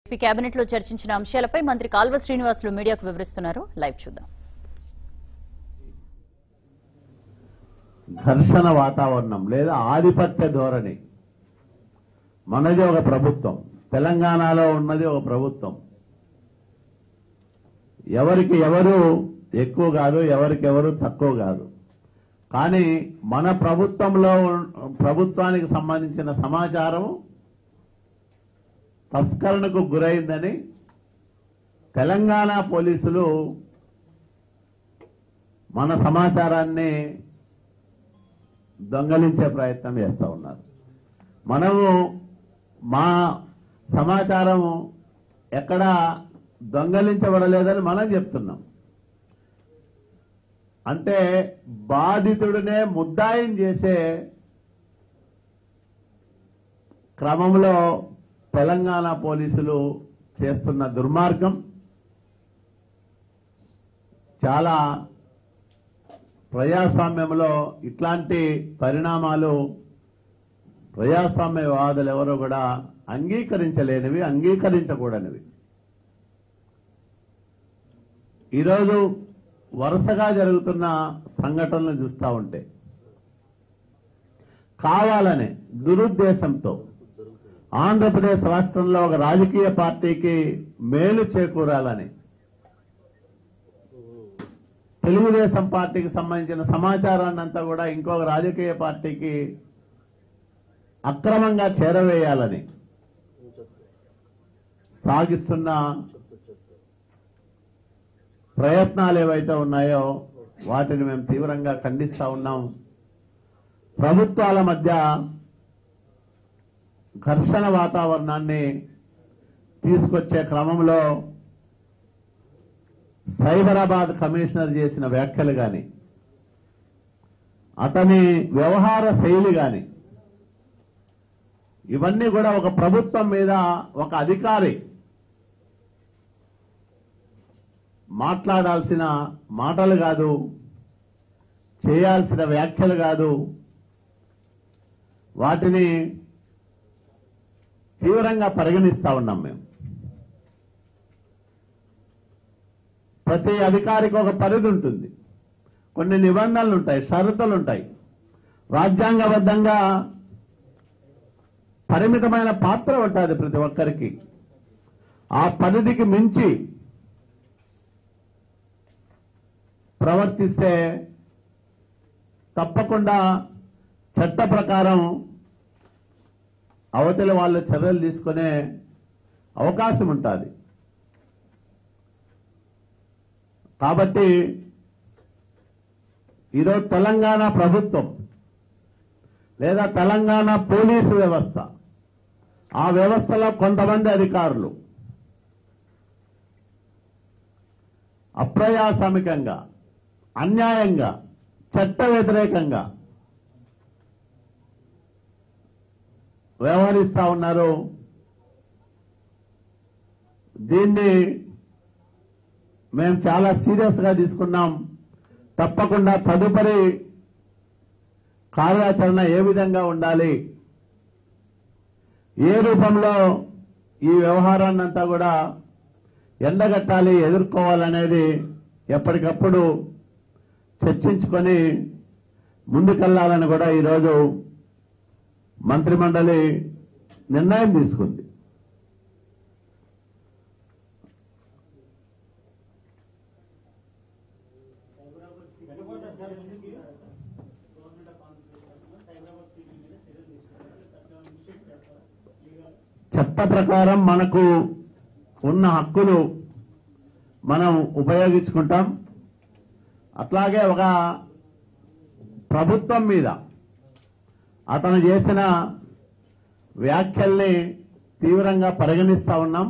AP cabinet లో చర్చించిన అంశాలపై మంత్రి కాల్వ శ్రీనివాసులు మీడియాకు వివరిస్తున్నారు లైవ్ చూద్దాం ఘర్షణ వాతావరణం లేదా ఆధిపత్య ధోరణి మనది ఒక ప్రభుత్వం తెలంగాణలో ఉన్నది ఒక ప్రభుత్వం ఎవరికి ఎవరు ఎక్కువ కాదు ఎవరికి ఎవరు తక్కువ కాదు కానీ మన ప్రభుత్వంలో ఉన్- ప్రభుత్వానికి సంబంధించిన సమాచారం తస్కరణకు గురైందని తెలంగాణ పోలీసులు మన సమాచారాన్ని దొంగలించే ప్రయత్నం చేస్తూ ఉన్నారు మనము మా సమాచారం ఎక్కడ దొంగలించబడలేదని మనం చెప్తున్నాం అంటే బాధితుడినే ముద్దాయం చేసే క్రమంలో తెలంగాణ పోలీసులు చేస్తున్న దుర్మార్గం చాలా ప్రజాస్వామ్యంలో ఇట్లాంటి పరిణామాలు ప్రజాస్వామ్యవాదులు ఎవరు కూడా అంగీకరించలేనివి అంగీకరించకూడనివి ఈరోజు వరుసగా జరుగుతున్న సంఘటనలు చూస్తూ ఉంటే కావాలనే దురుద్దేశంతో ఆంధ్రప్రదేశ్ రాష్ట్రంలో ఒక రాజకీయ పార్టీకి మేలు చేకూరాలని తెలుగుదేశం పార్టీకి సంబంధించిన సమాచారాన్ని అంతా కూడా ఇంకొక రాజకీయ పార్టీకి అక్రమంగా చేరవేయాలని సాగిస్తున్న ప్రయత్నాలు ఏవైతే ఉన్నాయో వాటిని మేము తీవ్రంగా ఖండిస్తా ఉన్నాం ప్రభుత్వాల మధ్య ఘర్షణ వాతావరణాన్ని తీసుకొచ్చే క్రమంలో సైబరాబాద్ కమిషనర్ చేసిన వ్యాఖ్యలు గాని అతని వ్యవహార శైలి గాని ఇవన్నీ కూడా ఒక ప్రభుత్వం మీద ఒక అధికారి మాట్లాడాల్సిన మాటలు కాదు చేయాల్సిన వ్యాఖ్యలు కాదు వాటిని తీవ్రంగా పరిగణిస్తా ఉన్నాం మేము ప్రతి అధికారికి ఒక పరిధి ఉంటుంది కొన్ని నిబంధనలు ఉంటాయి షరతులు ఉంటాయి రాజ్యాంగబద్ధంగా పరిమితమైన పాత్ర ఉంటుంది ప్రతి ఒక్కరికి ఆ పరిధికి మించి ప్రవర్తిస్తే తప్పకుండా చట్ట ప్రకారం అవతలి వాళ్ళు చర్యలు తీసుకునే అవకాశం ఉంటుంది కాబట్టి ఈరోజు తెలంగాణ ప్రభుత్వం లేదా తెలంగాణ పోలీసు వ్యవస్థ ఆ వ్యవస్థలో కొంతమంది అధికారులు అప్రజాస్వామికంగా అన్యాయంగా చట్ట వ్యతిరేకంగా వ్యవహరిస్తా ఉన్నారు దీన్ని మేము చాలా సీరియస్ గా తీసుకున్నాం తప్పకుండా తదుపరి కార్యాచరణ ఏ విధంగా ఉండాలి ఏ రూపంలో ఈ వ్యవహారాన్నంతా కూడా ఎండగట్టాలి ఎదుర్కోవాలనేది ఎప్పటికప్పుడు చర్చించుకొని ముందుకెళ్లాలని కూడా ఈరోజు మంత్రిమండలి నిర్ణయం తీసుకుంది చట్ట ప్రకారం మనకు ఉన్న హక్కులు మనం ఉపయోగించుకుంటాం అట్లాగే ఒక ప్రభుత్వం మీద అతను చేసిన వ్యాఖ్యల్ని తీవ్రంగా పరిగణిస్తా ఉన్నాం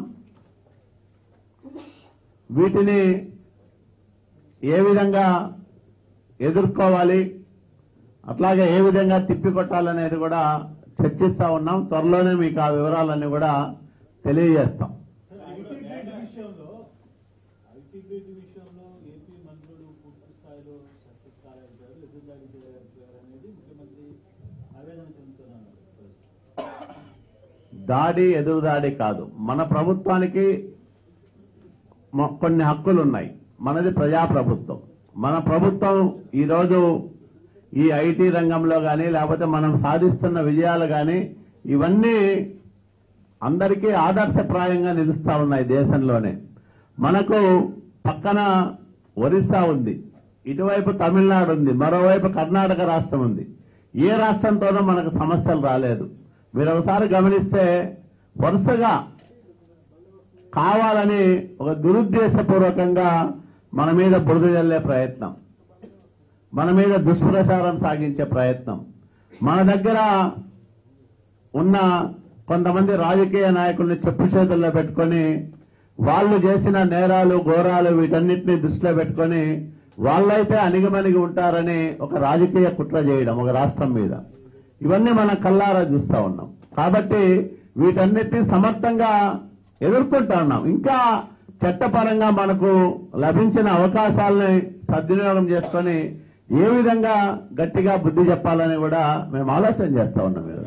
వీటిని ఏ విధంగా ఎదుర్కోవాలి అట్లాగే ఏ విధంగా తిప్పికొట్టాలనేది కూడా చర్చిస్తా ఉన్నాం త్వరలోనే మీకు ఆ వివరాలన్నీ కూడా తెలియజేస్తాం ఐటీబీటీ విషయంలో ఐటీబీటీ విషయంలో ఏపీ మంత్రులు పూర్తి స్థాయిలో సక్సెస్ కాలేకపోయారు ఎదురుదాడి చేయలేకపోయారు అనేది ముఖ్యమంత్రి ఆవేదన చెందుతున్నారు దాడి ఎదురుదాడి కాదు మన ప్రభుత్వానికి మ- కొన్ని హక్కులు ఉన్నాయి మనది ప్రజాప్రభుత్వం మన ప్రభుత్వం ఈరోజు ఈ ఐటీ రంగంలో కానీ లేకపోతే మనం సాధిస్తున్న విజయాలు కానీ ఇవన్నీ అందరికీ ఆదర్శప్రాయంగా నిలుస్తా ఉన్నాయి దేశంలోనే మనకు పక్కన ఒరిస్సా ఉంది ఇటువైపు తమిళనాడు ఉంది మరోవైపు కర్ణాటక రాష్ట్రం ఉంది ఏ రాష్ట్రంతోనూ మనకు సమస్యలు రాలేదు మీరు ఒకసారి గమనిస్తే వరుసగా కావాలని ఒక దురుద్దేశపూర్వకంగా మన మీద బురద జల్లే ప్రయత్నం మన మీద దుష్ప్రచారం సాగించే ప్రయత్నం మన దగ్గర ఉన్న కొంతమంది రాజకీయ నాయకుల్ని చెప్పు చేతుల్లో పెట్టుకొని వాళ్ళు చేసిన నేరాలు ఘోరాలు వీటన్నిటిని దృష్టిలో పెట్టుకొని వాళ్ళైతే అణిగిమణిగి ఉంటారని ఒక రాజకీయ కుట్ర చేయడం ఒక రాష్ట్రం మీద ఇవన్నీ మనం కల్లారా చూస్తా ఉన్నాం కాబట్టి వీటన్నిటిని సమర్థంగా ఎదుర్కొంటా ఉన్నాం ఇంకా చట్టపరంగా మనకు లభించిన అవకాశాలని సద్వినియోగం చేసుకొని ఏ విధంగా గట్టిగా బుద్ధి చెప్పాలని కూడా మేము ఆలోచన చేస్తా ఉన్నాం ఈరోజు.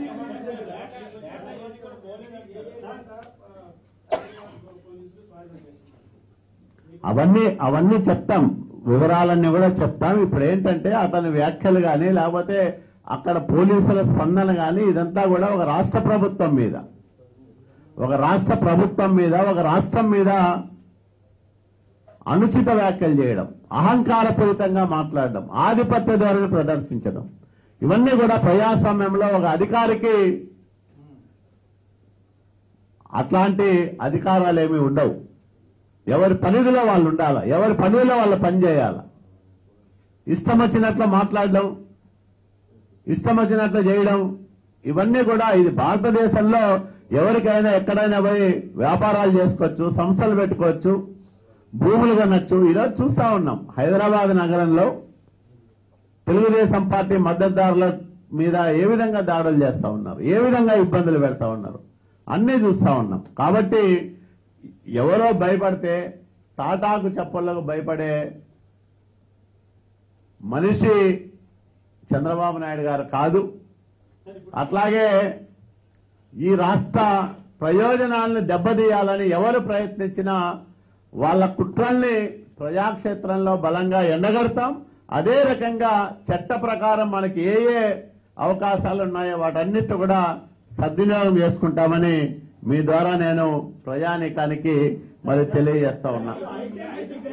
అవన్నీ అవన్నీ చెప్తాం వివరాలన్నీ కూడా చెప్తాం ఇప్పుడు ఏంటంటే అతని వ్యాఖ్యలు కానీ లేకపోతే అక్కడ పోలీసుల స్పందన కానీ ఇదంతా కూడా ఒక రాష్ట్ర ప్రభుత్వం మీద ఒక రాష్ట్ర ప్రభుత్వం మీద ఒక రాష్ట్రం మీద అనుచిత వ్యాఖ్యలు చేయడం అహంకారపూరితంగా మాట్లాడడం ఆధిపత్య ధోరణి ప్రదర్శించడం ఇవన్నీ కూడా ప్రజాస్వామ్యంలో ఒక అధికారికి అట్లాంటి అధికారాలు ఏమీ ఉండవు ఎవరి పనిదిలో వాళ్ళు ఉండాల ఎవరి పనిలో వాళ్ళు పని చేయాల ఇష్టం వచ్చినట్లు మాట్లాడడం ఇష్టం వచ్చినట్లు చేయడం ఇవన్నీ కూడా ఇది భారతదేశంలో ఎవరికైనా ఎక్కడైనా పోయి వ్యాపారాలు చేసుకోవచ్చు సంస్థలు పెట్టుకోవచ్చు భూములు కొనొచ్చు ఈరోజు చూస్తా ఉన్నాం హైదరాబాద్ నగరంలో తెలుగుదేశం పార్టీ మద్దతుదారుల మీద ఏ విధంగా దాడులు చేస్తా ఉన్నారు ఏ విధంగా ఇబ్బందులు పెడతా ఉన్నారు అన్నీ చూస్తా ఉన్నాం కాబట్టి ఎవరో భయపడితే తాటాకు చెప్పలకు భయపడే మనిషి చంద్రబాబు నాయుడు గారు కాదు అట్లాగే ఈ రాష్ట్ర ప్రయోజనాలను దెబ్బతీయాలని ఎవరు ప్రయత్నించినా వాళ్ళ కుట్రల్ని ప్రజాక్షేత్రంలో బలంగా ఎండగడతాం అదే రకంగా చట్ట ప్రకారం మనకి ఏ ఏ అవకాశాలు ఉన్నాయో వాటన్నిటి కూడా సద్వినియోగం చేసుకుంటామని మీ ద్వారా నేను ప్రజానీకానికి మరి తెలియజేస్తా ఉన్నా ఐటీ